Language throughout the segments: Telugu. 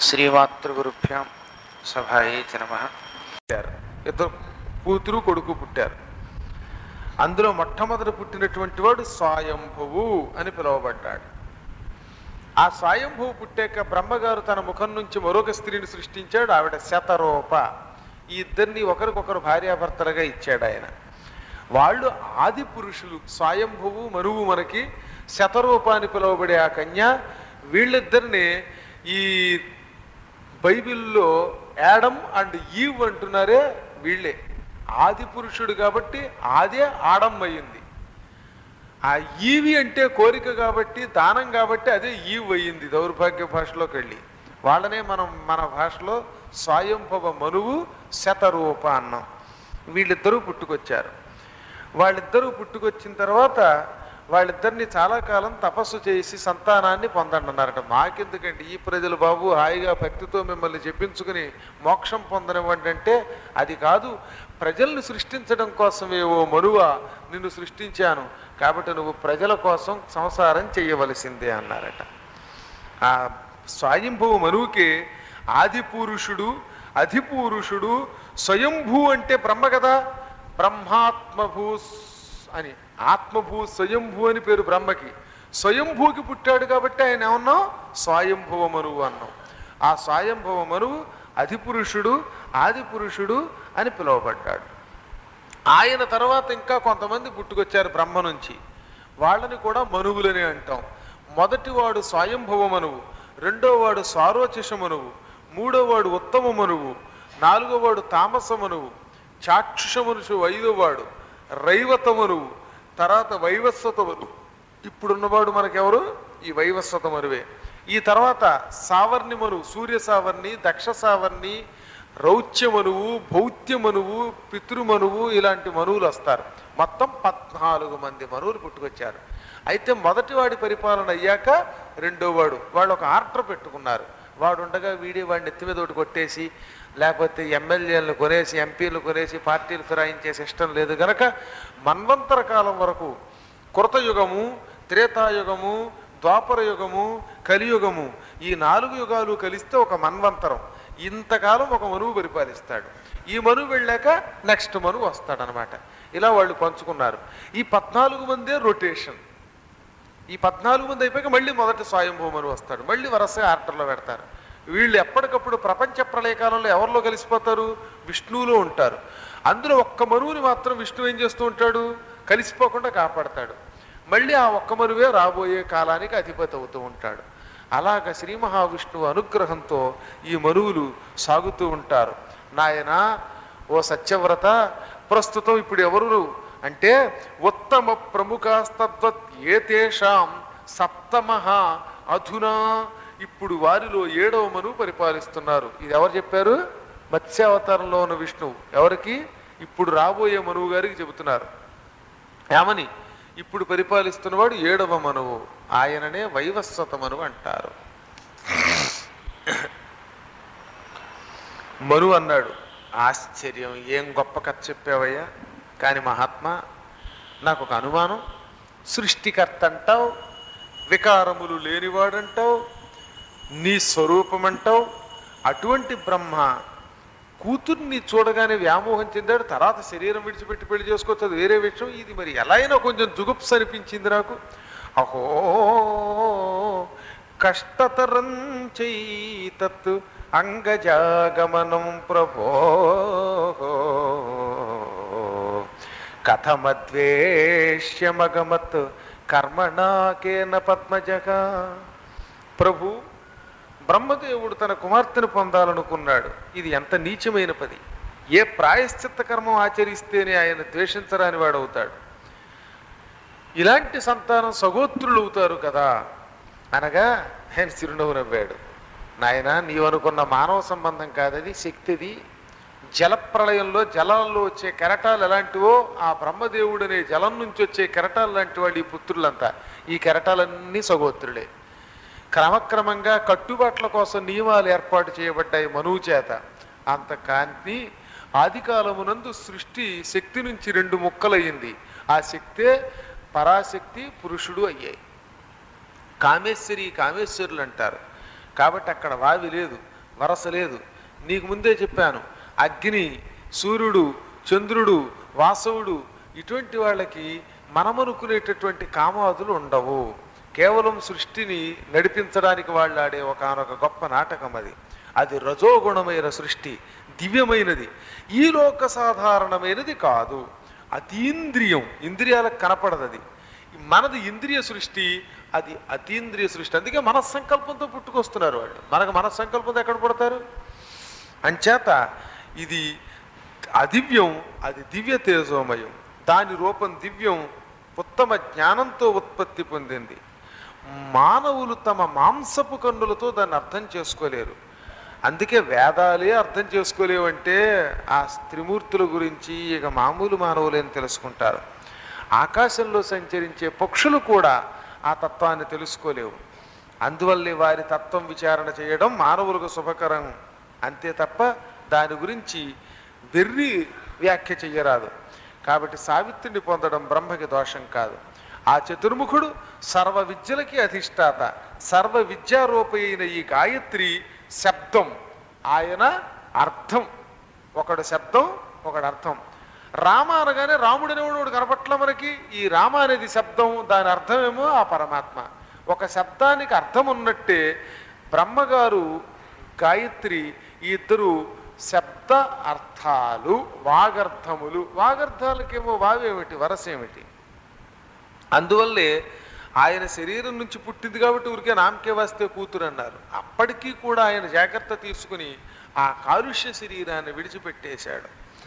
శ్రీమాతృగురుభ్యాం సభాయే నమ పుట్టారు ఇద్దరు కూతురు కొడుకు పుట్టారు అందులో మొట్టమొదటి పుట్టినటువంటి వాడు స్వయంభువు అని పిలువబడ్డాడు ఆ స్వయంభువు పుట్టాక బ్రహ్మగారు తన ముఖం నుంచి మరొక స్త్రీని సృష్టించాడు ఆవిడ శతరూప ఈ ఇద్దరిని ఒకరికొకరు భార్యాభర్తలుగా ఇచ్చాడు ఆయన వాళ్ళు ఆది పురుషులు స్వయంభువు మనువు మనకి శతరూప అని పిలువబడే ఆ కన్య వీళ్ళిద్దరిని ఈ బైబిల్లో యాడమ్ అండ్ ఈవ్ అంటున్నారే వీళ్ళే ఆది పురుషుడు కాబట్టి ఆదే ఆడమ్ అయ్యింది ఆ ఈవి అంటే కోరిక కాబట్టి దానం కాబట్టి అదే ఈవ్ అయ్యింది దౌర్భాగ్య భాషలోకి వెళ్ళి వాళ్ళనే మనం మన భాషలో స్వయంభవ మనువు శతరూప అన్నాం వీళ్ళిద్దరూ పుట్టుకొచ్చారు వాళ్ళిద్దరూ పుట్టుకొచ్చిన తర్వాత వాళ్ళిద్దరిని చాలా కాలం తపస్సు చేసి సంతానాన్ని పొందండి అన్నారట మాకెందుకంటే ఈ ప్రజలు బాబు హాయిగా భక్తితో మిమ్మల్ని చెప్పించుకుని మోక్షం పొందనివ్వండి అంటే అది కాదు ప్రజల్ని సృష్టించడం కోసమే ఓ మనువా నిన్ను సృష్టించాను కాబట్టి నువ్వు ప్రజల కోసం సంసారం చేయవలసిందే అన్నారట ఆ స్వయంభువ మనువుకి ఆది పురుషుడు అధిపురుషుడు స్వయంభూ అంటే బ్రహ్మ కదా బ్రహ్మాత్మభూ అని ఆత్మభూ స్వయంభూ అని పేరు బ్రహ్మకి స్వయంభూకి పుట్టాడు కాబట్టి ఆయన ఏమన్నాం స్వయంభువ మనువు అన్నాం ఆ స్వయంభవ మనువు అధిపురుషుడు ఆది పురుషుడు అని పిలువబడ్డాడు ఆయన తర్వాత ఇంకా కొంతమంది పుట్టుకొచ్చారు బ్రహ్మ నుంచి వాళ్ళని కూడా మనువులని అంటాం మొదటివాడు స్వయంభవ మనువు రెండోవాడు స్వారోచిష మనువు మూడోవాడు ఉత్తమ మనువు నాలుగోవాడు తామస మనువు చాక్షుష మనుషు ఐదోవాడు రైవత మనువు తర్వాత వైవస్వత మనువు ఇప్పుడున్నవాడు మనకెవరు ఈ వైవస్వత మనువే ఈ తర్వాత సావర్ణి మనువు సూర్య సావర్ణి దక్ష సావర్ణి రౌచ్యమనువు భౌత్యమనువు పితృమనువు ఇలాంటి మనువులు వస్తారు మొత్తం పద్నాలుగు మంది మనువులు పుట్టుకొచ్చారు అయితే మొదటి వాడి పరిపాలన అయ్యాక రెండో వాడు వాళ్ళు ఒక ఆర్డర్ పెట్టుకున్నారు వాడు ఉండగా వీడి వాడిని నెత్తి మీద ఒకటి కొట్టేసి లేకపోతే ఎమ్మెల్యేలను కొనేసి ఎంపీలు కొనేసి పార్టీలు ఫిరాయించే ఇష్టం లేదు గనక మన్వంతర కాలం వరకు కృతయుగము త్రేతాయుగము ద్వాపర యుగము కలియుగము ఈ నాలుగు యుగాలు కలిస్తే ఒక మన్వంతరం ఇంతకాలం ఒక మనువు పరిపాలిస్తాడు ఈ మనువు వెళ్ళాక నెక్స్ట్ మనువు వస్తాడనమాట ఇలా వాళ్ళు పంచుకున్నారు ఈ పద్నాలుగు మందే రొటేషన్ ఈ పద్నాలుగు మంది అయిపోయాక మళ్ళీ మొదటి స్వయంభూ మనువు వస్తాడు మళ్ళీ వరుసగా ఆర్డర్లో పెడతారు వీళ్ళు ఎప్పటికప్పుడు ప్రపంచ ప్రళయకాలంలో ఎవరిలో కలిసిపోతారు విష్ణువులో ఉంటారు అందులో ఒక్క మనువుని మాత్రం విష్ణువు ఏం చేస్తూ ఉంటాడు కలిసిపోకుండా కాపాడతాడు మళ్ళీ ఆ ఒక్క మనువే రాబోయే కాలానికి అధిపతి అవుతూ ఉంటాడు అలాగ శ్రీ మహావిష్ణువు అనుగ్రహంతో ఈ మనువులు సాగుతూ ఉంటారు నాయన ఓ సత్యవ్రత ప్రస్తుతం ఇప్పుడు ఎవరు అంటే ఉత్తమ ప్రముఖాస్తద్వత్ ఏతేషాం సప్తమ అధునా ఇప్పుడు వారిలో ఏడవ మనువు పరిపాలిస్తున్నారు ఇది ఎవరు చెప్పారు మత్స్యావతారంలో ఉన్న విష్ణువు ఎవరికి ఇప్పుడు రాబోయే మనువు గారికి చెబుతున్నారు ఏమని ఇప్పుడు పరిపాలిస్తున్నవాడు ఏడవ మనువు ఆయననే వైవస్వత మనువు అంటారు మను అన్నాడు ఆశ్చర్యం ఏం గొప్ప కథ చెప్పావయ్యా కానీ మహాత్మా నాకు ఒక అనుమానం సృష్టికర్త అంటావు వికారములు లేనివాడంటావు నీ స్వరూపం అంటావు అటువంటి బ్రహ్మ కూతుర్ని చూడగానే వ్యామోహం చెందాడు తర్వాత శరీరం విడిచిపెట్టి పెళ్లి చేసుకోవచ్చు అది వేరే విషయం ఇది మరి ఎలా అయినా కొంచెం జుగుప్స అనిపించింది నాకు అహో కష్టతరం చైతత్ అంగజాగమనం ప్రభో కథమద్వేష్యమగమత్ కర్మణాకేన పద్మజగ ప్రభు బ్రహ్మదేవుడు తన కుమార్తెను పొందాలనుకున్నాడు ఇది ఎంత నీచమైన పది ఏ ప్రాయశ్చిత్త కర్మం ఆచరిస్తేనే ఆయన ద్వేషించరాని వాడు అవుతాడు ఇలాంటి సంతానం సగోత్రులు అవుతారు కదా అనగా ఆయన చిరునవ్వు నవ్వాడు నాయన నీవు అనుకున్న మానవ సంబంధం కాదది శక్తిది జలప్రళయంలో జలాల్లో వచ్చే కెరటాలు ఎలాంటివో ఆ బ్రహ్మదేవుడు అనే జలం నుంచి వచ్చే కెరటాలు లాంటి వాళ్ళు ఈ పుత్రులంతా ఈ కెరటాలన్నీ సగోత్రులే క్రమక్రమంగా కట్టుబాట్ల కోసం నియమాలు ఏర్పాటు చేయబడ్డాయి మనువు చేత అంత కాంతి ఆదికాలమునందు సృష్టి శక్తి నుంచి రెండు ముక్కలయ్యింది ఆ శక్తే పరాశక్తి పురుషుడు అయ్యాయి కామేశ్వరి కామేశ్వరులు అంటారు కాబట్టి అక్కడ వావి లేదు వరస లేదు నీకు ముందే చెప్పాను అగ్ని సూర్యుడు చంద్రుడు వాసవుడు ఇటువంటి వాళ్ళకి మనమనుకునేటటువంటి కామాదులు ఉండవు కేవలం సృష్టిని నడిపించడానికి వాళ్ళు ఆడే ఒకనొక గొప్ప నాటకం అది అది రజోగుణమైన సృష్టి దివ్యమైనది ఈ లోక సాధారణమైనది కాదు అతీంద్రియం ఇంద్రియాలకు కనపడదు అది మనది ఇంద్రియ సృష్టి అది అతీంద్రియ సృష్టి అందుకే మనస్సంకల్పంతో పుట్టుకొస్తున్నారు వాళ్ళు మనకు మనస్సంకల్పంతో ఎక్కడ పుడతారు అంచేత ఇది అదివ్యం అది దివ్య తేజోమయం దాని రూపం దివ్యం ఉత్తమ జ్ఞానంతో ఉత్పత్తి పొందింది మానవులు తమ మాంసపు కన్నులతో దాన్ని అర్థం చేసుకోలేరు అందుకే వేదాలే అర్థం చేసుకోలేవంటే ఆ త్రిమూర్తుల గురించి ఇక మామూలు మానవులేని తెలుసుకుంటారు ఆకాశంలో సంచరించే పక్షులు కూడా ఆ తత్వాన్ని తెలుసుకోలేవు అందువల్లే వారి తత్వం విచారణ చేయడం మానవులకు శుభకరం అంతే తప్ప దాని గురించి వెర్రి వ్యాఖ్య చెయ్యరాదు కాబట్టి సావిత్రిని పొందడం బ్రహ్మకి దోషం కాదు ఆ చతుర్ముఖుడు సర్వ విద్యలకి అధిష్టాత సర్వ విద్యారూప అయిన ఈ గాయత్రి శబ్దం ఆయన అర్థం ఒకడు శబ్దం ఒకడు అర్థం రామ అనగానే రాముడు అనేవాడు కనపట్ల మనకి ఈ రామ అనేది శబ్దం దాని అర్థమేమో ఆ పరమాత్మ ఒక శబ్దానికి అర్థం ఉన్నట్టే బ్రహ్మగారు గాయత్రి ఈ ఇద్దరు శబ్ద అర్థాలు వాగర్థములు వాగర్థాలకేమో వావేమిటి వరసేమిటి అందువల్లే ఆయన శరీరం నుంచి పుట్టింది కాబట్టి ఊరికే నామకే వస్తే కూతురు అన్నారు అప్పటికీ కూడా ఆయన జాగ్రత్త తీసుకుని ఆ కాలుష్య శరీరాన్ని విడిచిపెట్టేశాడు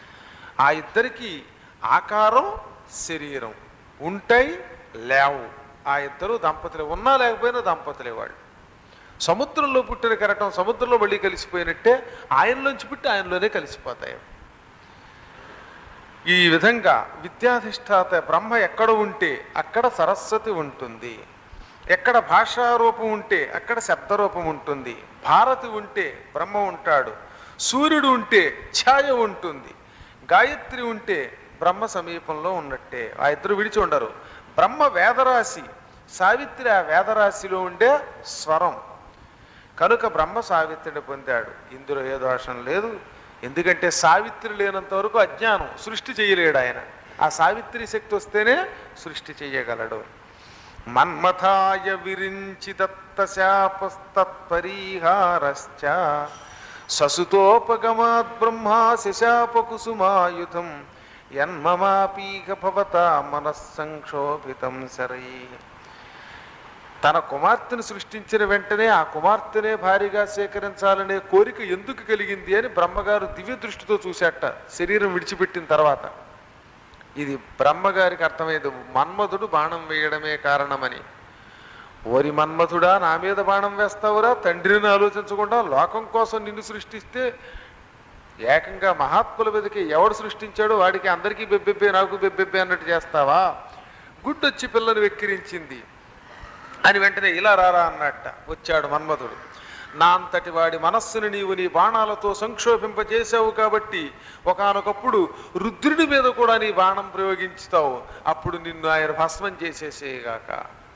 ఆ ఇద్దరికి ఆకారం శరీరం ఉంటాయి లేవు ఆ ఇద్దరు దంపతులే ఉన్నా లేకపోయినా దంపతులే వాళ్ళు సముద్రంలో పుట్టిన కెరటం సముద్రంలో మళ్ళీ కలిసిపోయినట్టే ఆయనలోంచి పుట్టి ఆయనలోనే కలిసిపోతాయి ఈ విధంగా విద్యాధిష్టాత బ్రహ్మ ఎక్కడ ఉంటే అక్కడ సరస్వతి ఉంటుంది ఎక్కడ భాషారూపం ఉంటే అక్కడ శబ్దరూపం ఉంటుంది భారతి ఉంటే బ్రహ్మ ఉంటాడు సూర్యుడు ఉంటే ఛాయ ఉంటుంది గాయత్రి ఉంటే బ్రహ్మ సమీపంలో ఉన్నట్టే ఆ ఇద్దరు విడిచి ఉండరు బ్రహ్మ వేదరాశి సావిత్రి ఆ వేదరాశిలో ఉండే స్వరం కనుక బ్రహ్మ సావిత్రిని పొందాడు ఇందులో ఏ దోషం లేదు ఎందుకంటే సావిత్రి లేనంత వరకు అజ్ఞానం సృష్టి చేయలేడు ఆయన ఆ సావిత్రి శక్తి వస్తేనే సృష్టి చేయగలడు మన్మథాయ విరించి దత్త శాపస్తత్పరీహారశ్చ ససుతోపగమాత్ బ్రహ్మా శశాపకుసుమాయుధం యన్మమాపీక భవత మనస్సంక్షోభితం శరై తన కుమార్తెను సృష్టించిన వెంటనే ఆ కుమార్తెనే భారీగా సేకరించాలనే కోరిక ఎందుకు కలిగింది అని బ్రహ్మగారు దివ్య దృష్టితో చూశాట శరీరం విడిచిపెట్టిన తర్వాత ఇది బ్రహ్మగారికి అర్థమైంది మన్మధుడు బాణం వేయడమే కారణమని ఓరి మన్మథుడా నా మీద బాణం వేస్తావురా తండ్రిని ఆలోచించకుండా లోకం కోసం నిన్ను సృష్టిస్తే ఏకంగా మహాత్ముల మీదకి ఎవడు సృష్టించాడో వాడికి అందరికీ బెబ్బెబ్బే నాకు బెబ్బెబ్బే అన్నట్టు చేస్తావా గుడ్డొచ్చి పిల్లని వెక్కిరించింది అని వెంటనే ఇలా రారా అన్నట్ట వచ్చాడు మన్మధుడు నా అంతటి వాడి మనస్సును నీవు నీ బాణాలతో సంక్షోభింపజేశావు కాబట్టి ఒకానొకప్పుడు రుద్రుడి మీద కూడా నీ బాణం ప్రయోగించుతావు అప్పుడు నిన్ను ఆయన భస్మం చేసేసేగాక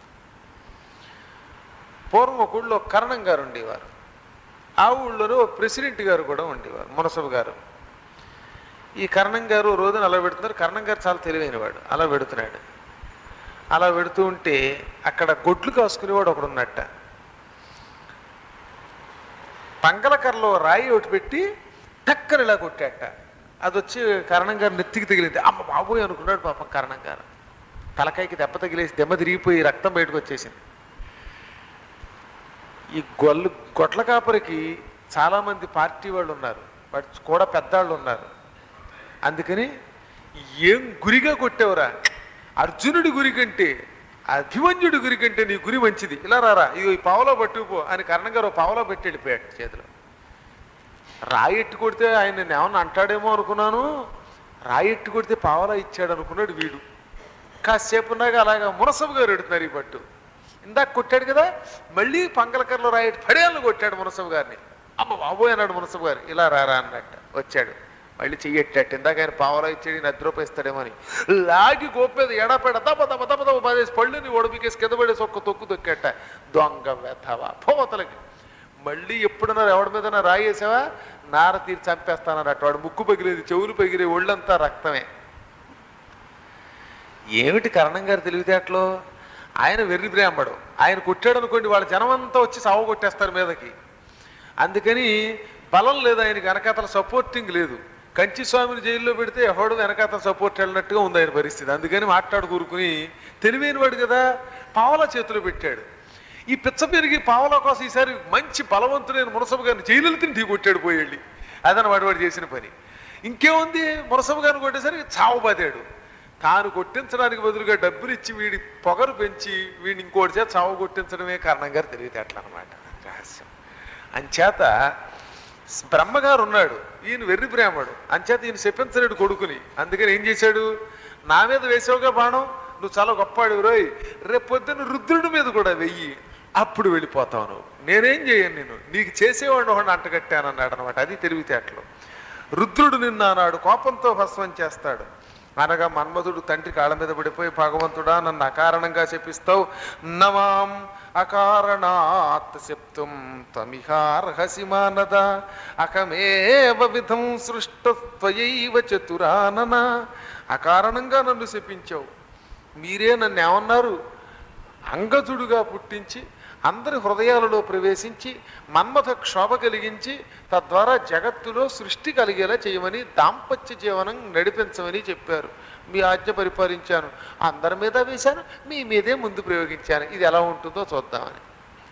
పూర్వం ఒక ఊళ్ళో కరణం గారు ఉండేవారు ఆ ఊళ్ళోనే ఒక ప్రెసిడెంట్ గారు కూడా ఉండేవారు మునసబు గారు ఈ కరణం గారు ఓ రోజున అలా పెడుతున్నారు కరణం గారు చాలా తెలివైనవాడు అలా పెడుతున్నాడు అలా పెడుతూ ఉంటే అక్కడ గొడ్లు కాసుకునేవాడు ఒకడు ఉన్నట్ట పంగలకర్రలో రాయి ఒకటి పెట్టి టక్కన ఇలా కొట్టాట అది వచ్చి కరణం గారు నెత్తికి తగిలింది అమ్మ బాబోయ్ అనుకున్నాడు పాపం కరణం గారు తలకాయకి దెబ్బ తగిలేసి దెబ్బ తిరిగిపోయి రక్తం బయటకు వచ్చేసింది ఈ గొల్లు గొట్ల కాపరికి చాలామంది పార్టీ వాళ్ళు ఉన్నారు వాటి కూడా పెద్దాళ్ళు ఉన్నారు అందుకని ఏం గురిగా కొట్టేవరా అర్జునుడి గురి కంటే అభిమన్యుడి గురి కంటే నీ గురి మంచిది ఇలా రారా ఇగో ఈ పావలో పట్టుకుపో అని కర్ణం గారు ఓ పావలో పెట్టి వెళ్ళిపోయాడు చేతిలో రాయి ఎట్టు కొడితే ఆయన నేను ఏమన్నా అంటాడేమో అనుకున్నాను రాయి ఎట్టు కొడితే పావలా ఇచ్చాడు అనుకున్నాడు వీడు కాసేపు ఉన్నాక అలాగా మునసబు గారు ఎడుతున్నారు ఈ పట్టు ఇందాక కొట్టాడు కదా మళ్ళీ పంగలకర్రలో రాయి పడేళ్ళు కొట్టాడు మునసబు గారిని అమ్మ బాబోయ్ అన్నాడు మునసబు గారు ఇలా రారా అన్నట్ట వచ్చాడు మళ్ళీ చెయ్యట్టాడు ఇందాక ఆయన పావలా ఇచ్చాడు ఈయన అర్ధ రూపాయి ఇస్తాడేమో అని లాగి గోపేది ఎడపెడ దప్ప దప్ప దప్ప దప్ప పదేసి పళ్ళుని ఒడిపికేసి కింద పడేసి ఒక్క తొక్కు తొక్కట దొంగ వెధవా పోతలకి మళ్ళీ ఎప్పుడన్నా ఎవడి మీద రాయేసావా నార తీరి చంపేస్తానన్నట్టు వాడు ముక్కు పగిలేది చెవులు పగిలే ఒళ్ళంతా రక్తమే ఏమిటి కరణం గారు తెలివితేటలో ఆయన వెర్రి బ్రాహ్మడు ఆయన కొట్టాడు అనుకోండి వాళ్ళ జనం అంతా వచ్చి సాగు కొట్టేస్తారు మీదకి అందుకని బలం లేదు ఆయనకి వెనకాతల సపోర్టింగ్ లేదు కంచి స్వామిని జైల్లో పెడితే ఎవడు వెనకాతల సపోర్ట్ వెళ్ళినట్టుగా ఉంది ఆయన పరిస్థితి అందుకని మాట్లాడు కూరుకుని తెలివైన వాడు కదా పావలా చేతిలో పెట్టాడు ఈ పిచ్చ పెరిగి పావలా కోసం ఈసారి మంచి బలవంతుడైన మునసబు గారిని జైలు తిని ఢీ కొట్టాడు పోయేళ్ళి అదనమాట వాడు చేసిన పని ఇంకేముంది మునసబు గారిని కొట్టేసరికి చావు బాదాడు తాను కొట్టించడానికి బదులుగా డబ్బులు ఇచ్చి వీడి పొగరు పెంచి వీడిని ఇంకోటి చేత చావు కొట్టించడమే కారణంగా తెలివితేటలు అనమాట రహస్యం అంచేత బ్రహ్మగారు ఉన్నాడు ఈయన వెర్రి బ్రాహ్మడు అంచేత ఈయన చెప్పించలేడు కొడుకుని అందుకని ఏం చేశాడు నా మీద వేసావుగా బాణం నువ్వు చాలా గొప్పవాడు రోయ్ రేపు పొద్దున్న రుద్రుడి మీద కూడా వెయ్యి అప్పుడు వెళ్ళిపోతావు నువ్వు నేనేం చేయను నేను నీకు చేసేవాడిని ఒకటి అంటగట్టానన్నాడు అనమాట అది తెలివితేటలు రుద్రుడు నిన్న అన్నాడు కోపంతో భస్మం చేస్తాడు అనగా మన్మధుడు తండ్రి కాళ్ళ మీద పడిపోయి భగవంతుడా నన్ను అకారణంగా చెప్పిస్తావు నమాం అకారణాత్ చెప్తుం త్వమిహార్హసి మానద అకమేవ విధం సృష్టత్వయైవ చతురానన అకారణంగా నన్ను శపించావు మీరే నన్ను ఏమన్నారు అంగజుడుగా పుట్టించి అందరి హృదయాలలో ప్రవేశించి మన్మథ క్షోభ కలిగించి తద్వారా జగత్తులో సృష్టి కలిగేలా చేయమని దాంపత్య జీవనం నడిపించమని చెప్పారు మీ ఆజ్ఞ పరిపాలించాను అందరి మీద వేశాను మీ మీదే ముందు ప్రయోగించాను ఇది ఎలా ఉంటుందో చూద్దామని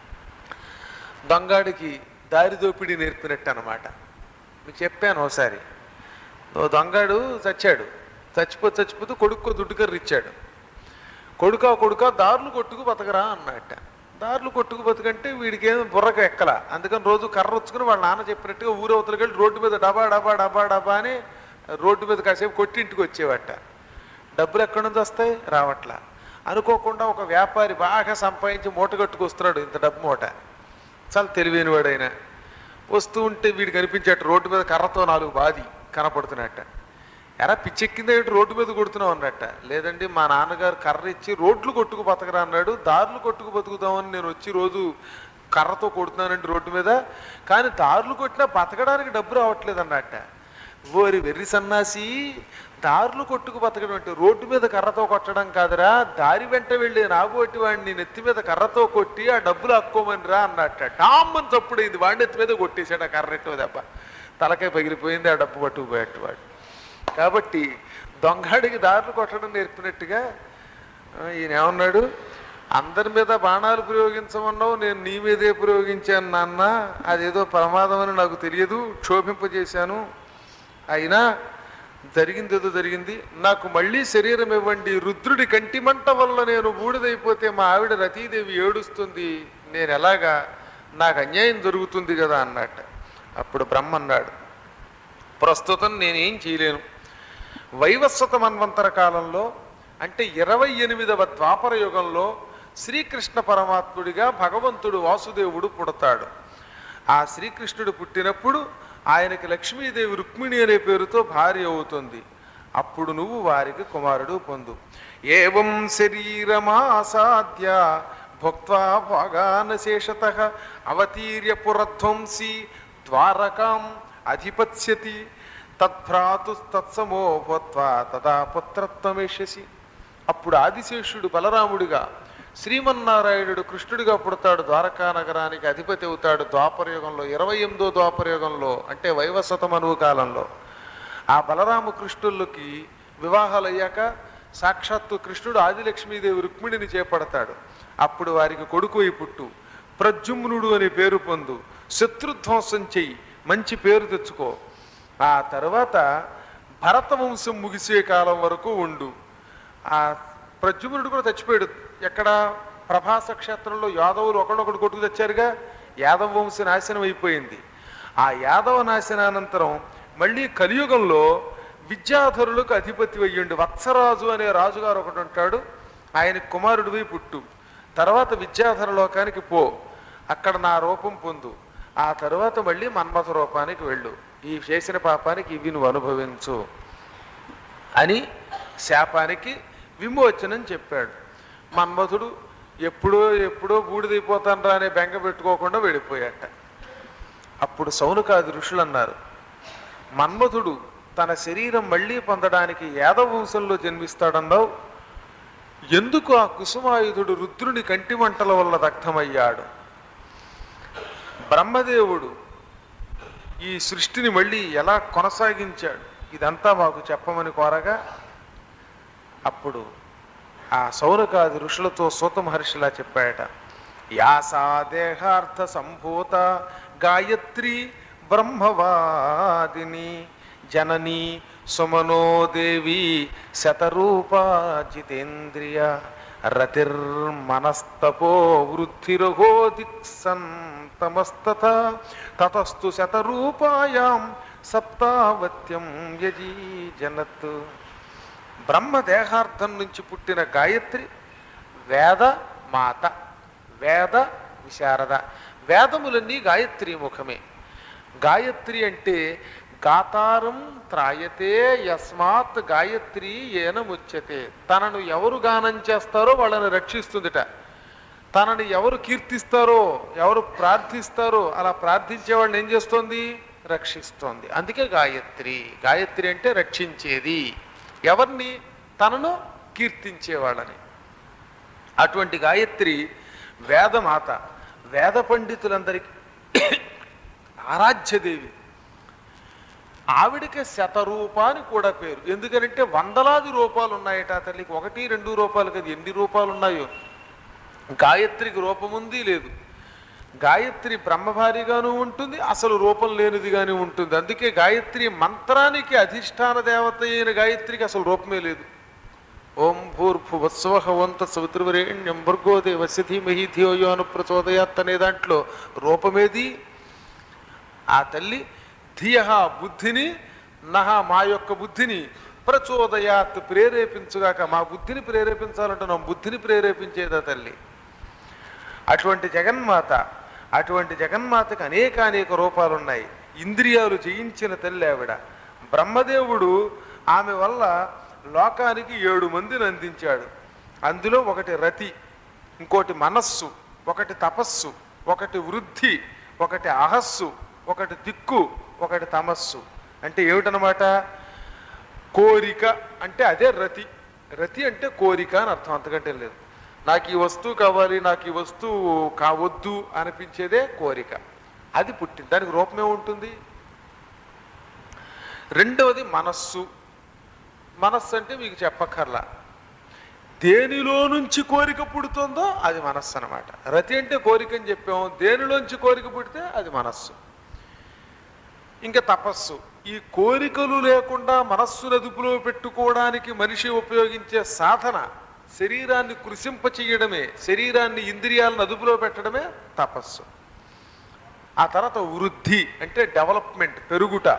దొంగాడికి దారి దోపిడీ నేర్పినట్టు అనమాట మీకు చెప్పాను ఒకసారి ఓ దొంగాడు చచ్చాడు చచ్చిపోతే చచ్చిపోతే కొడుక్కో దుడ్డుకర్ర ఇచ్చాడు కొడుక కొడుక దారులు కొట్టుకు బతకరా అన్నట్ట దారులు కొట్టుకు బతుకంటే వీడికి ఏం బుర్రకు ఎక్కల అందుకని రోజు కర్ర వచ్చుకుని వాళ్ళ నాన్న చెప్పినట్టుగా ఊరవతలకి వెళ్ళి రోడ్డు మీద డబా డబా డబా డబా అని రోడ్డు మీద కాసేపు కొట్టి ఇంటికి వచ్చేవట డబ్బులు ఎక్కడి నుంచి వస్తాయి రావట్లా అనుకోకుండా ఒక వ్యాపారి బాగా సంపాదించి మూట కట్టుకొస్తున్నాడు ఇంత డబ్బు మూట చాలా తెలివైన వాడైనా వస్తూ ఉంటే వీడు కనిపించేట రోడ్డు మీద కర్రతో నాలుగు బాది కనపడుతున్నట్ట ఎరా పిచ్చెక్కిందే ఏంటి రోడ్డు మీద కొడుతున్నావు అన్నట్ట లేదండి మా నాన్నగారు కర్ర ఇచ్చి రోడ్లు కొట్టుకు బతకరా అన్నాడు దారులు కొట్టుకు బతుకుదామని నేను వచ్చి రోజు కర్రతో కొడుతున్నానండి రోడ్డు మీద కానీ దారులు కొట్టినా బతకడానికి డబ్బు రావట్లేదు అన్నట్ట ఓరి వెర్రి సన్నాసి దారులు కొట్టుకు బతకడం అంటే రోడ్డు మీద కర్రతో కొట్టడం కాదురా దారి వెంట వెళ్ళి నాగోటి వాడిని నెత్తి మీద కర్రతో కొట్టి ఆ డబ్బులు అక్కోమని రా అన్నట్ట టామ్మని చప్పుడైంది వాడిని నెత్తి మీద కొట్టేశాడు ఆ కర్రెట్టో దెబ్బ తలకాయ పగిలిపోయింది ఆ డబ్బు పట్టుకుపోయాడు వాడు కాబట్టి దొంగడికి దారులు కొట్టడం నేర్పినట్టుగా ఆ, ఈయన ఏమన్నాడు అందరి మీద బాణాలు ప్రయోగించమన్నావు నేను నీ మీదే ప్రయోగించాను నాన్న అదేదో ప్రమాదం అని నాకు తెలియదు క్షోభింపజేశాను అయినా జరిగింది ఏదో జరిగింది నాకు మళ్ళీ శరీరం ఇవ్వండి రుద్రుడి కంటి మంట వల్ల నేను బూడిదైపోతే మా ఆవిడ రతీదేవి ఏడుస్తుంది నేను ఎలాగా నాకు అన్యాయం జరుగుతుంది కదా అన్నట్ట అప్పుడు బ్రహ్మ అన్నాడు ప్రస్తుతం నేనేం చేయలేను వైవస్వత మన్వంతర కాలంలో అంటే ఇరవై ఎనిమిదవ ద్వాపర యుగంలో శ్రీకృష్ణ పరమాత్ముడిగా భగవంతుడు వాసుదేవుడు పుడతాడు ఆ శ్రీకృష్ణుడు పుట్టినప్పుడు ఆయనకి లక్ష్మీదేవి రుక్మిణి అనే పేరుతో భార్య అవుతుంది అప్పుడు నువ్వు వారికి కుమారుడు పొందు ఏవం శరీరమాసాద్య భుక్వా భాగాన శేషత అవతీర్య పురధ్వంసి ద్వారకాం అధిపత్స్యతి తద్భ్రాతు తత్సమో భూత్వా తదా పుత్రత్వమేష్యసి అప్పుడు ఆదిశేషుడు బలరాముడిగా శ్రీమన్నారాయణుడు కృష్ణుడిగా పుడతాడు ద్వారకా నగరానికి అధిపతి అవుతాడు ద్వాపరయుగంలో ఇరవై ఎనిమిదో ద్వాపరయుగంలో అంటే వైవస్వత మనువు కాలంలో ఆ బలరామ కృష్ణులకి వివాహాలు అయ్యాక సాక్షాత్తు కృష్ణుడు ఆదిలక్ష్మీదేవి రుక్మిణిని చేపడతాడు అప్పుడు వారికి కొడుకు అయి పుట్టు ప్రద్యుమ్నుడు అనే పేరు పొందు శత్రుధ్వంసం చెయ్యి మంచి పేరు తెచ్చుకో ఆ తర్వాత భరత వంశం ముగిసే కాలం వరకు ఉండు ఆ ప్రద్యుమ్నుడు కూడా చచ్చిపోయాడు ఎక్కడ ప్రభాస క్షేత్రంలో యాదవులు ఒకడొకడు కొట్టుకు తెచ్చారుగా యాదవ వంశ నాశనం అయిపోయింది ఆ యాదవ నాశనానంతరం మళ్ళీ కలియుగంలో విద్యాధరులకు అధిపతి అయ్యిండు వత్సరాజు అనే రాజుగారు ఒకడు ఉంటాడు ఆయన కుమారుడివి పుట్టు తర్వాత విద్యాధర లోకానికి పో అక్కడ నా రూపం పొందు ఆ తర్వాత మళ్ళీ మన్మథ రూపానికి వెళ్ళు ఈ చేసిన పాపానికి ఇవి నువ్వు అనుభవించు అని శాపానికి విమోచనం చెప్పాడు మన్మథుడు ఎప్పుడో ఎప్పుడో బూడిదైపోతాను రా అనే బెంగ పెట్టుకోకుండా వెళ్ళిపోయాట అప్పుడు సౌనకాది ఋషులు అన్నారు మన్మధుడు తన శరీరం మళ్ళీ పొందడానికి యాదవ వంశంలో జన్మిస్తాడన్నావు ఎందుకు ఆ కుసుమాయుధుడు రుద్రుని కంటి మంటల వల్ల దగ్ధమయ్యాడు బ్రహ్మదేవుడు ఈ సృష్టిని మళ్ళీ ఎలా కొనసాగించాడు ఇదంతా మాకు చెప్పమని కోరగా అప్పుడు ఆ సౌనకాది ఋషులతో సూత మహర్షిలా చెప్పాడట యాసా దేహార్థ సంభూత గాయత్రి బ్రహ్మవాదిని జనని సుమనో దేవి శతరూపా జితేంద్రియ రతిర్మనస్తపో వృద్ధిరఘోదిక్సంతమస్తత తతస్తు శతరూపాయాం సప్తావత్యం యజీజనత్ బ్రహ్మ దేహార్థం నుంచి పుట్టిన గాయత్రి వేద మాత వేద విశారద వేదములన్నీ గాయత్రి ముఖమే గాయత్రి అంటే గాతారం త్రాయతే యస్మాత్ గాయత్రి ఏనముచ్యతే తనను ఎవరు గానం చేస్తారో వాళ్ళని రక్షిస్తుందిట తనని ఎవరు కీర్తిస్తారో ఎవరు ప్రార్థిస్తారో అలా ప్రార్థించే వాళ్ళని ఏం చేస్తోంది రక్షిస్తోంది అందుకే గాయత్రి గాయత్రి అంటే రక్షించేది ఎవరిని తనను కీర్తించేవాళ్ళని అటువంటి గాయత్రి వేదమాత వేద పండితులందరికీ ఆరాధ్యదేవి ఆవిడకి శతరూపాని కూడా పేరు ఎందుకనంటే వందలాది రూపాలు ఉన్నాయట ఆ తల్లికి ఒకటి రెండు రూపాలు కదా ఎన్ని రూపాలు ఉన్నాయో గాయత్రికి రూపం ఉంది లేదు గాయత్రి బ్రహ్మభారిగాను ఉంటుంది అసలు రూపం లేనిదిగానే ఉంటుంది అందుకే గాయత్రి మంత్రానికి అధిష్టాన దేవత అయిన గాయత్రికి అసలు రూపమే లేదు ఓం భూర్భువత్సవహవంత సవితృవరేణ్యం భర్గో దేవస్య ధీమహి ధియో యో అను ప్రచోదయాత్ అనే దాంట్లో రూపమేది ఆ తల్లి ధియ బుద్ధిని నహ మా యొక్క బుద్ధిని ప్రచోదయాత్ ప్రేరేపించుగాక మా బుద్ధిని ప్రేరేపించాలంటున్నాం బుద్ధిని ప్రేరేపించేదా తల్లి అటువంటి జగన్మాత అటువంటి జగన్మాతకు అనేక అనేక రూపాలు ఉన్నాయి ఇంద్రియాలు జయించిన తల్లి ఆవిడ బ్రహ్మదేవుడు ఆమె వల్ల లోకానికి ఏడు మందిని అందించాడు అందులో ఒకటి రతి ఇంకోటి మనస్సు ఒకటి తపస్సు ఒకటి వృద్ధి ఒకటి అహస్సు ఒకటి దిక్కు ఒకటి తమస్సు అంటే ఏమిటనమాట కోరిక అంటే అదే రతి రతి అంటే కోరిక అని అర్థం అంతకంటే లేదు నాకు ఈ వస్తువు కావాలి నాకు ఈ వస్తువు కావద్దు అనిపించేదే కోరిక అది పుట్టింది దానికి రూపమే ఉంటుంది రెండవది మనస్సు మనస్సు అంటే మీకు చెప్పక్కర్లా దేనిలో నుంచి కోరిక పుడుతుందో అది మనస్సు అనమాట రతి అంటే కోరిక అని చెప్పాము దేనిలోంచి కోరిక పుడితే అది మనస్సు ఇంకా తపస్సు ఈ కోరికలు లేకుండా మనస్సును అదుపులో పెట్టుకోవడానికి మనిషి ఉపయోగించే సాధన శరీరాన్ని కృషింప చేయడమే శరీరాన్ని ఇంద్రియాలను అదుపులో పెట్టడమే తపస్సు ఆ తర్వాత వృద్ధి అంటే డెవలప్మెంట్ పెరుగుట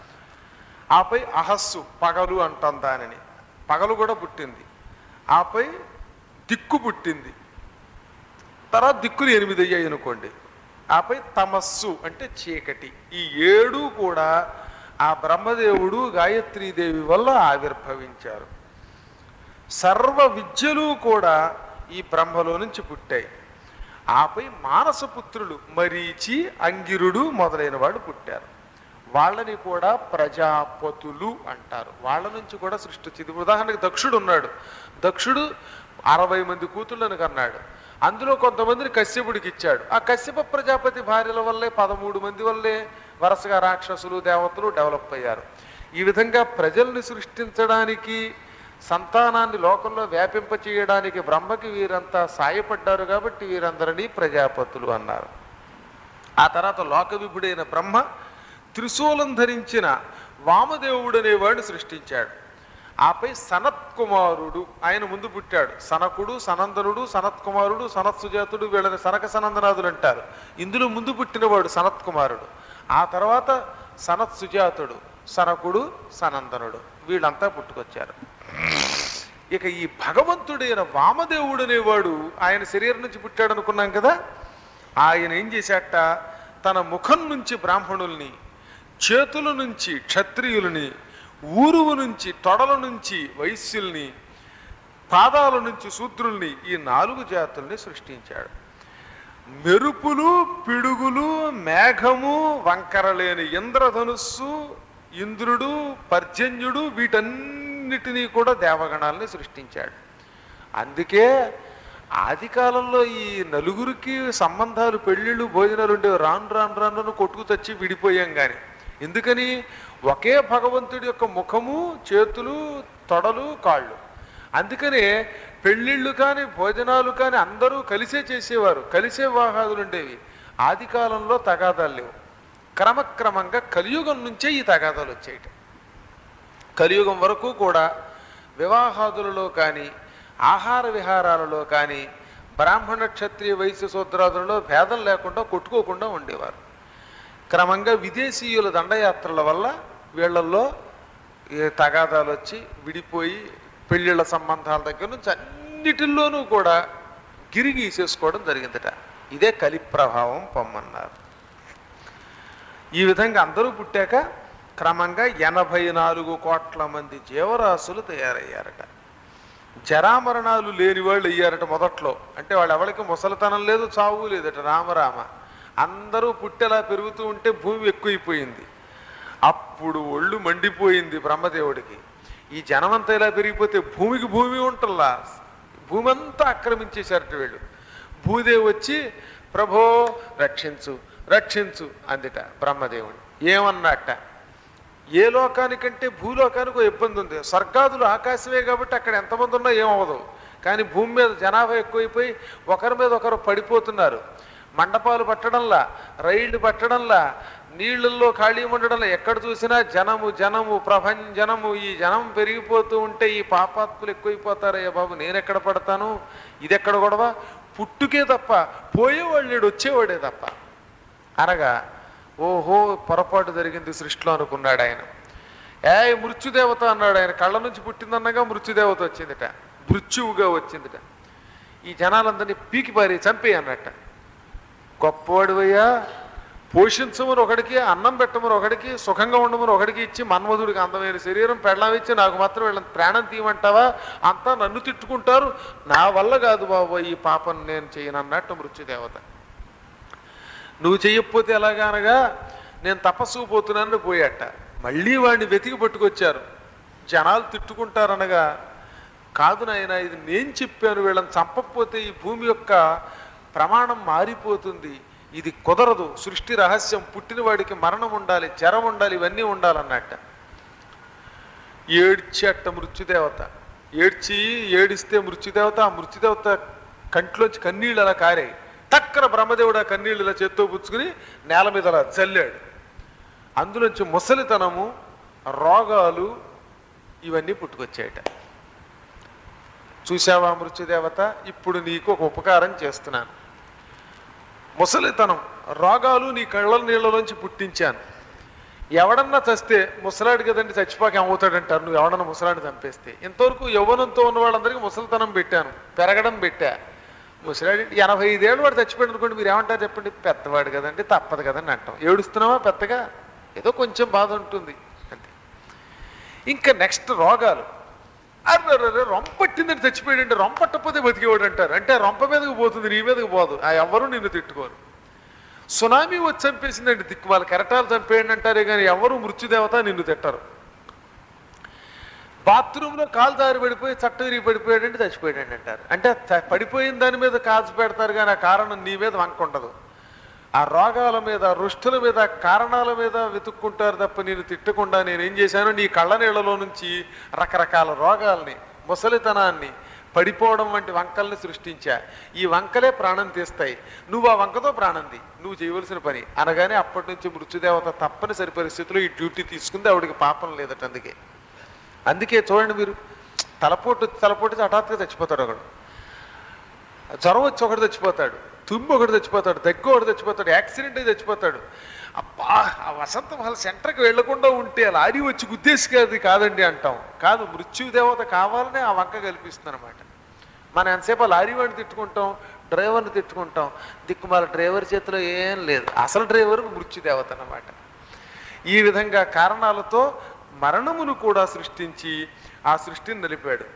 ఆపై అహస్సు పగలు అంటాం దానిని పగలు కూడా పుట్టింది ఆపై దిక్కు పుట్టింది తర్వాత దిక్కులు ఎనిమిది అయ్యాయి అనుకోండి ఆపై తమస్సు అంటే చీకటి ఈ ఏడు కూడా ఆ బ్రహ్మదేవుడు గాయత్రీదేవి వల్ల ఆవిర్భవించారు సర్వ విద్యలు కూడా ఈ బ్రహ్మలో నుంచి పుట్టాయి ఆపై మానసపుత్రులు మరీచి అంగిరుడు మొదలైన వాళ్ళు పుట్టారు వాళ్ళని కూడా ప్రజాపతులు అంటారు వాళ్ళ నుంచి కూడా సృష్టి వచ్చింది ఇప్పుడు ఉదాహరణకి దక్షుడు ఉన్నాడు దక్షుడు అరవై మంది కూతుళ్ళను కన్నాడు అందులో కొంతమందిని కశ్యపుడికి ఇచ్చాడు ఆ కశ్యప ప్రజాపతి భార్యల వల్లే పదమూడు మంది వల్లే వరుసగా రాక్షసులు దేవతలు డెవలప్ అయ్యారు ఈ విధంగా ప్రజల్ని సృష్టించడానికి సంతానాన్ని లోకంలో వ్యాపింప చేయడానికి బ్రహ్మకి వీరంతా సాయపడ్డారు కాబట్టి వీరందరినీ ప్రజాపతులు అన్నారు ఆ తర్వాత లోక విభుడైన బ్రహ్మ త్రిశూలం ధరించిన వామదేవుడు అనేవాడిని సృష్టించాడు ఆపై సనత్ కుమారుడు ఆయన ముందు పుట్టాడు సనకుడు సనందనుడు సనత్ కుమారుడు సనత్ సుజాతుడు వీళ్ళని సనక సనందనాథులు అంటారు ఇందులో ముందు పుట్టినవాడు సనత్ కుమారుడు ఆ తర్వాత సనత్ సుజాతుడు సనకుడు సనందనుడు వీళ్ళంతా పుట్టుకొచ్చారు ఇక ఈ భగవంతుడైన వామదేవుడు అనేవాడు ఆయన శరీరం నుంచి పుట్టాడు అనుకున్నాం కదా ఆయన ఏం చేశాట తన ముఖం నుంచి బ్రాహ్మణుల్ని చేతుల నుంచి క్షత్రియుల్ని ఊరువు నుంచి తొడల నుంచి వైశ్యుల్ని పాదాల నుంచి శూద్రుల్ని ఈ నాలుగు జాతుల్ని సృష్టించాడు మెరుపులు పిడుగులు మేఘము వంకరలేని ఇంద్రధనుస్సు ఇంద్రుడు పర్జన్యుడు వీటన్నిటినీ కూడా దేవగణాలని సృష్టించాడు అందుకే ఆది కాలంలో ఈ నలుగురికి సంబంధాలు పెళ్ళిళ్ళు భోజనాలు ఉండేవి రాను రాను రాను కొట్టుకు తెచ్చి విడిపోయాం కానీ ఎందుకని ఒకే భగవంతుడి యొక్క ముఖము చేతులు తొడలు కాళ్ళు అందుకనే పెళ్ళిళ్ళు కానీ భోజనాలు కానీ అందరూ కలిసే చేసేవారు కలిసే వివాహాదులు ఉండేవి ఆది కాలంలో తగాదాలు లేవు క్రమక్రమంగా కలియుగం నుంచే ఈ తగాదాలు వచ్చేయట కలియుగం వరకు కూడా వివాహాదులలో కానీ ఆహార విహారాలలో కానీ బ్రాహ్మణ క్షత్రియ వైశ్య శూద్రాదులలో భేదం లేకుండా కొట్టుకోకుండా ఉండేవారు క్రమంగా విదేశీయుల దండయాత్రల వల్ల వీళ్ళల్లో ఏ తగాదాలు వచ్చి విడిపోయి పెళ్ళిళ్ళ సంబంధాల దగ్గర నుంచి అన్నిటిల్లోనూ కూడా గిరి గీసేసుకోవడం జరిగిందట ఇదే కలి ప్రభావం పొమ్మన్నారు ఈ విధంగా అందరూ పుట్టాక క్రమంగా ఎనభై నాలుగు కోట్ల మంది జీవరాశులు తయారయ్యారట జరామరణాలు లేని వాళ్ళు అయ్యారట మొదట్లో అంటే వాళ్ళు ఎవరికి ముసలితనం లేదు చావు లేదట రామరామ అందరూ పుట్టెలా పెరుగుతూ ఉంటే భూమి ఎక్కువైపోయింది అప్పుడు ఒళ్ళు మండిపోయింది బ్రహ్మదేవుడికి ఈ జనమంతా ఇలా పెరిగిపోతే భూమికి భూమి ఉంటల్లా భూమి అంతా ఆక్రమించేశారట వీళ్ళు భూదేవి వచ్చి ప్రభో రక్షించు రక్షించు అందిట బ్రహ్మదేవుడు ఏమన్నట్ట ఏ లోకానికంటే భూలోకానికి ఒక ఇబ్బంది ఉంది స్వర్గాదులు ఆకాశమే కాబట్టి అక్కడ ఎంతమంది ఉన్నా ఏమవ్వదు కానీ భూమి మీద జనాభా ఎక్కువైపోయి ఒకరి మీద ఒకరు పడిపోతున్నారు మండపాలు పట్టడంలా రైళ్లు పట్టడంలా నీళ్ళల్లో ఖాళీ ఉండడంలో ఎక్కడ చూసినా జనము జనము ప్రభంజనము ఈ జనం పెరిగిపోతూ ఉంటే ఈ పాపాత్ములు ఎక్కువైపోతారయ్యా బాబు నేను ఎక్కడ పడతాను ఇది ఎక్కడ గొడవ పుట్టుకే తప్ప పోయేవాళ్ళు లేడు వచ్చేవాడే తప్ప అనగా ఓహో పొరపాటు జరిగింది సృష్టిలో అనుకున్నాడు ఆయన ఏ మృత్యుదేవత అన్నాడు ఆయన కళ్ళ నుంచి పుట్టిందన్నగా మృత్యుదేవత వచ్చిందిట మృత్యువుగా వచ్చిందిట ఈ జనాలందరినీ పీకి పారి చంపేయి అన్నట్ట గొప్పవాడివయ్యా పోషించమని ఒకడికి అన్నం పెట్టమని ఒకడికి సుఖంగా ఉండమని ఒకడికి ఇచ్చి మన్మధుడికి అందమైన శరీరం పెళ్ళం ఇచ్చి నాకు మాత్రం వీళ్ళని ప్రాణం తీయమంటావా అంతా నన్ను తిట్టుకుంటారు నా వల్ల కాదు బాబు ఈ పాపం నేను చేయను అన్నట్టు మృత్యుదేవత నువ్వు చెయ్యకపోతే ఎలాగా అనగా నేను తపస్సుకు పోతున్నానని పోయాట మళ్ళీ వాడిని వెతికి పట్టుకొచ్చారు జనాలు తిట్టుకుంటారనగా కాదు నాయన ఇది నేను చెప్పాను వీళ్ళని చంపకపోతే ఈ భూమి యొక్క ప్రమాణం మారిపోతుంది ఇది కుదరదు సృష్టి రహస్యం పుట్టిన వాడికి మరణం ఉండాలి జ్వరం ఉండాలి ఇవన్నీ ఉండాలన్నట్ట ఏడ్చేట మృత్యుదేవత ఏడ్చి ఏడిస్తే మృత్యుదేవత ఆ మృత్యుదేవత కంట్లోంచి కన్నీళ్ళు అలా కారాయి టక్కన బ్రహ్మదేవుడు ఆ కన్నీళ్ళు ఇలా చేత్తో పుచ్చుకుని నేల మీద అలా చల్లాడు అందులోంచి ముసలితనము రోగాలు ఇవన్నీ పుట్టుకొచ్చాయట చూసావా మృత్యుదేవత ఇప్పుడు నీకు ఒక ఉపకారం చేస్తున్నాను ముసలితనం రోగాలు నీ కళ్ళ నీళ్ళలోంచి పుట్టించాను ఎవడన్నా చస్తే ముసలాడు కదండి చచ్చిపోక ఏమవుతాడంటారు నువ్వు ఎవడన్నా ముసలాడు చంపేస్తే ఇంతవరకు యవ్వనంతో ఉన్న వాళ్ళందరికీ ముసలితనం పెట్టాను పెరగడం పెట్టా ముసలాడి ఎనభై ఐదేళ్ళు వాడు చచ్చిపోయాడు అనుకోండి మీరు ఏమంటారు చెప్పండి పెద్దవాడు కదండి తప్పదు కదండి అంటాం ఏడుస్తున్నావా పెద్దగా ఏదో కొంచెం బాధ ఉంటుంది అంతే ఇంకా నెక్స్ట్ రోగాలు అర్రర్ర రొంపట్టిందని చచ్చిపోయాడంటే రొంపట్టకపోతే బతికేవాడు అంటారు అంటే రొంప మీదకి పోతుంది నీ మీదకి పోదు ఆ ఎవ్వరూ నిన్ను తిట్టుకోరు సునామీ వచ్చి చంపేసిందండి దిక్కు వాళ్ళ కెరటాలు చంపేయండి అంటారే కానీ ఎవరు మృత్యుదేవత నిన్ను తిట్టరు బాత్రూంలో కాలు దారి పడిపోయి చట్ట విరిగి పడిపోయాడంటే చచ్చిపోయాడండి అంటారు అంటే చ- పడిపోయిన దాని మీద కాల్చి పెడతారు కానీ ఆ కారణం నీ మీద వంక ఉండదు ఆ రోగాల మీద రుష్టుల మీద కారణాల మీద వెతుక్కుంటారు తప్ప నేను తిట్టకుండా నేనేం చేశాను నీ కళ్ళ నీళ్ళలో నుంచి రకరకాల రోగాల్ని ముసలితనాన్ని పడిపోవడం వంటి వంకల్ని సృష్టించా ఈ వంకలే ప్రాణం తీస్తాయి నువ్వు ఆ వంకతో ప్రాణం తీ నువ్వు చేయవలసిన పని అనగానే అప్పటి నుంచి మృత్యుదేవత తప్పనిసరి పరిస్థితిలో ఈ డ్యూటీ తీసుకుంది ఆవిడకి పాపం లేదట అందుకే అందుకే చూడండి మీరు తలపోటు వచ్చి తలపోటు వచ్చి హఠాత్తుగా చచ్చిపోతాడు ఒకడు జ్వరం వచ్చి ఒకడు చచ్చిపోతాడు తుమ్ము ఒకటి చచ్చిపోతాడు దగ్గు ఒకటి చచ్చిపోతాడు యాక్సిడెంట్ అయి చచ్చిపోతాడు అబ్బా ఆ వసంత మహల్ సెంటర్కి వెళ్లకుండా ఉంటే లారీ వచ్చి గుద్దేసి అది కాదండి అంటాం కాదు మృత్యుదేవత కావాలనే ఆ వంక కల్పిస్తుంది అనమాట మనం ఎంతసేపు ఆ లారీ వాడిని తిట్టుకుంటాం డ్రైవర్ని తిట్టుకుంటాం దిక్కుమాల డ్రైవర్ చేతిలో ఏం లేదు అసలు డ్రైవర్ మృత్యుదేవత అన్నమాట ఈ విధంగా కారణాలతో మరణమును కూడా సృష్టించి ఆ సృష్టిని నిలిపాడు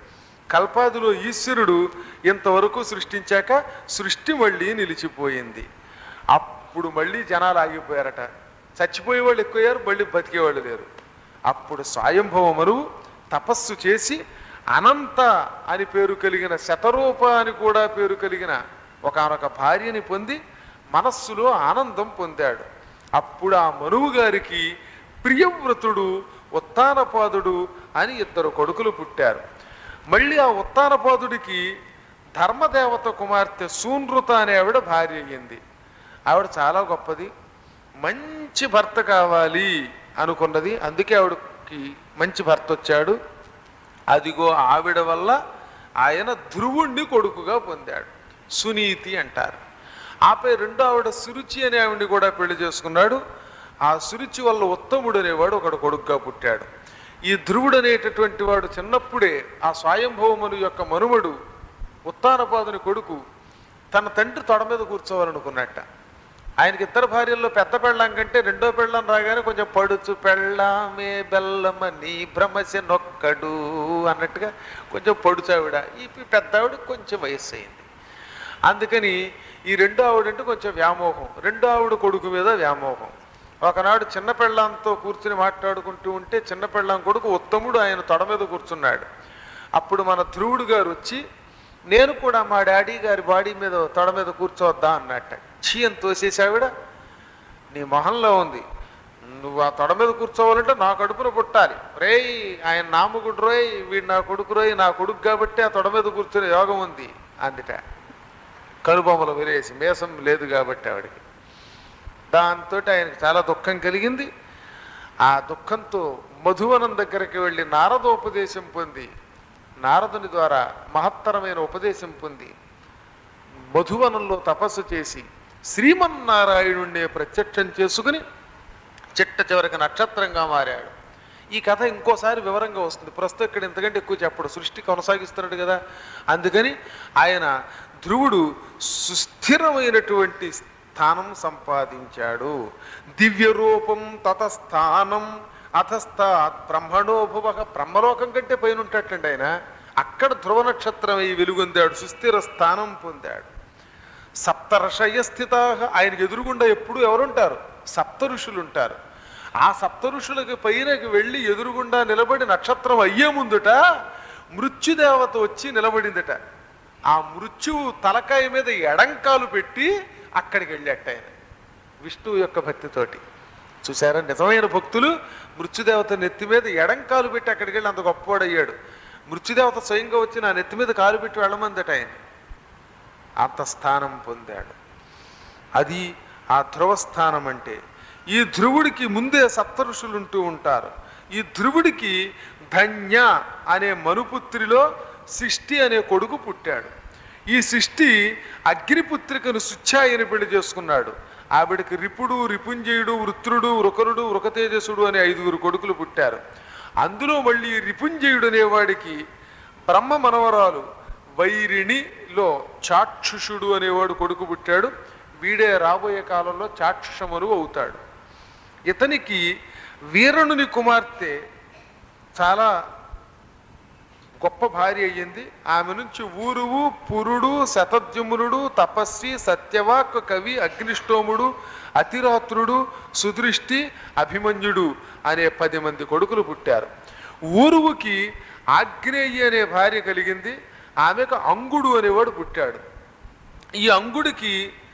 కల్పాదిలో ఈశ్వరుడు ఇంతవరకు సృష్టించాక సృష్టి మళ్ళీ నిలిచిపోయింది అప్పుడు మళ్ళీ జనాలు ఆగిపోయారట చచ్చిపోయే వాళ్ళు ఎక్కువయ్యారు మళ్ళీ బతికేవాళ్ళు లేరు అప్పుడు స్వయంభవమును తపస్సు చేసి అనంత అని పేరు కలిగిన శతరూప అని కూడా పేరు కలిగిన ఒకనొక భార్యని పొంది మనస్సులో ఆనందం పొందాడు అప్పుడు ఆ మనువు గారికి ప్రియవ్రతుడు ఉత్తానపాదుడు అని ఇద్దరు కొడుకులు పుట్టారు మళ్ళీ ఆ ఉత్తానపాదుడికి ధర్మదేవత కుమార్తె సూనృత అనే ఆవిడ భార్య అయ్యింది ఆవిడ చాలా గొప్పది మంచి భర్త కావాలి అనుకున్నది అందుకే ఆవిడకి మంచి భర్త వచ్చాడు అదిగో ఆవిడ వల్ల ఆయన ధ్రువుణ్ణి కొడుకుగా పొందాడు సునీతి అంటారు ఆపై రెండో ఆవిడ సురుచి అనే ఆవిడ్ని కూడా పెళ్లి చేసుకున్నాడు ఆ సురుచి వల్ల ఉత్తముడు అనేవాడు ఒకడు కొడుకుగా పుట్టాడు ఈ ధ్రువుడు అనేటటువంటి వాడు చిన్నప్పుడే ఆ స్వయంభవమును యొక్క మనుమడు ఉత్తానపాదుని కొడుకు తన తండ్రి తొడ మీద కూర్చోవాలనుకున్నట్ట ఆయనకి ఇద్దరు భార్యల్లో పెద్ద పెళ్ళాం కంటే రెండో పెళ్ళం రాగానే కొంచెం పడుచు పెళ్ళామే బెల్లమని భ్రమసి నొక్కడు అన్నట్టుగా కొంచెం పడుచు ఆవిడ ఈ పెద్ద ఆవిడ కొంచెం వయస్సు అయింది అందుకని ఈ రెండో ఆవిడంటే కొంచెం వ్యామోహం రెండో ఆవిడ కొడుకు మీద వ్యామోహం ఒకనాడు చిన్న పెళ్ళాంతో కూర్చుని మాట్లాడుకుంటూ ఉంటే చిన్న పెళ్ళాం కొడుకు ఉత్తముడు ఆయన తొడ మీద కూర్చున్నాడు అప్పుడు మన ధ్రువుడు గారు వచ్చి నేను కూడా మా డాడీ గారి బాడీ మీద తొడ మీద కూర్చోవద్దా అన్నట్ట చీ అని తోసేసావిడ నీ మొహంలో ఉంది నువ్వు ఆ తొడ మీద కూర్చోవాలంటే నా కడుపున పుట్టాలి రేయ్ ఆయన నామగుడు రోయ్ వీడు నా కొడుకు రోయ్ నా కొడుకు కాబట్టి ఆ తొడ మీద కూర్చునే యోగం ఉంది అందుట కనుబొమ్మలు విరేసి మేసం లేదు కాబట్టి ఆవిడకి దాంతో ఆయనకు చాలా దుఃఖం కలిగింది ఆ దుఃఖంతో మధువనం దగ్గరికి వెళ్ళి నారదోపదేశం పొంది నారదుని ద్వారా మహత్తరమైన ఉపదేశం పొంది మధువనంలో తపస్సు చేసి శ్రీమన్నారాయణుణ్ణి ప్రత్యక్షం చేసుకుని చిట్ట చివరికి నక్షత్రంగా మారాడు ఈ కథ ఇంకోసారి వివరంగా వస్తుంది ప్రస్తుతం ఇక్కడ ఇంతకంటే ఎక్కువ చెప్పడు సృష్టి కొనసాగిస్తున్నాడు కదా అందుకని ఆయన ధ్రువుడు సుస్థిరమైనటువంటి స్థానం సంపాదించాడు దివ్య రూపం తతస్థానం అతస్థాత్ బ్రహ్మణోభువ బ్రహ్మలోకం కంటే పైన ఉంటాటండి ఆయన అక్కడ ధ్రువ నక్షత్రం అయి వెలుగొందాడు సుస్థిర స్థానం పొందాడు సప్తర్షయ స్థిత ఆయనకు ఎదురుగుండా ఎప్పుడు ఎవరుంటారు సప్త ఋషులు ఉంటారు ఆ సప్త ఋషులకి పైనకి వెళ్ళి ఎదురుగుండా నిలబడి నక్షత్రం అయ్యే ముందుట మృత్యుదేవత వచ్చి నిలబడిందట ఆ మృత్యువు తలకాయ మీద ఎడంకాలు పెట్టి అక్కడికి వెళ్ళాట ఆయన విష్ణువు యొక్క భక్తితోటి చూసారా నిజమైన భక్తులు మృత్యుదేవత నెత్తి మీద ఎడంకాలు పెట్టి అక్కడికి వెళ్ళి అంత గొప్పవాడయ్యాడు మృత్యుదేవత స్వయంగా వచ్చి నా నెత్తి మీద కాలు పెట్టి వెళ్ళమందట ఆయన అంత స్థానం పొందాడు అది ఆ ధ్రువస్థానం అంటే ఈ ధ్రువుడికి ముందే సప్త ఋషులు ఉంటూ ఉంటారు ఈ ధ్రువుడికి ధన్య అనే మనుపుత్రిలో సృష్టి అనే కొడుకు పుట్టాడు ఈ సృష్టి అగ్నిపుత్రికను సుచ్ఛాయని పెళ్లి చేసుకున్నాడు ఆవిడకి రిపుడు రిపుంజయుడు వృత్రుడు వృకరుడు వృకతేజసుడు అనే ఐదుగురు కొడుకులు పుట్టారు అందులో మళ్ళీ రిపుంజయుడు అనేవాడికి బ్రహ్మ మనవరాలు వైరిణిలో చాక్షుషుడు అనేవాడు కొడుకు పుట్టాడు వీడే రాబోయే కాలంలో చాక్షుషమరు అవుతాడు ఇతనికి వీరణుని కుమార్తె చాలా గొప్ప భార్య అయ్యింది ఆమె నుంచి ఊరువు పురుడు శతద్యుమ్నుడు తపస్వి సత్యవాక్ కవి అగ్నిష్టోముడు అతిరాత్రుడు సుదృష్టి అభిమన్యుడు అనే పది మంది కొడుకులు పుట్టారు ఊరువుకి ఆగ్నేయి అనే భార్య కలిగింది ఆమెకు అంగుడు అనేవాడు పుట్టాడు ఈ అంగుడికి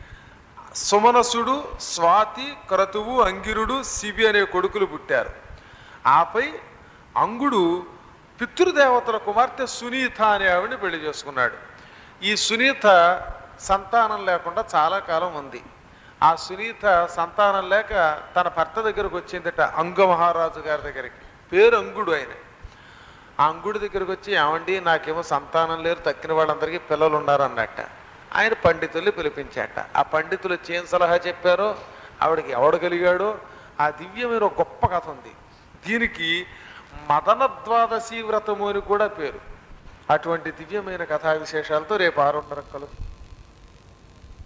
సుమనసుడు స్వాతి క్రతువు అంగిరుడు శిబి అనే కొడుకులు పుట్టారు ఆపై అంగుడు పితృదేవతల కుమార్తె సునీత అనే ఆవిడని పెళ్లి చేసుకున్నాడు ఈ సునీత సంతానం లేకుండా చాలా కాలం ఉంది ఆ సునీత సంతానం లేక తన భర్త దగ్గరకు వచ్చిందట అంగ మహారాజు గారి దగ్గరికి పేరు అంగుడు ఆయన ఆ అంగుడి దగ్గరకు వచ్చి ఏమండి నాకేమో సంతానం లేరు తక్కిన వాళ్ళందరికీ పిల్లలు ఉన్నారు అన్నట్ట ఆయన పండితుల్ని పిలిపించాట ఆ పండితులు వచ్చి ఏం సలహా చెప్పారో ఆవిడకి ఎవడు కలిగాడో ఆ దివ్యమైన ఒక గొప్ప కథ ఉంది దీనికి మదన ద్వాదశి వ్రతము అని కూడా పేరు అటువంటి దివ్యమైన కథా విశేషాలతో రేపు ఆరున్నర కలుపు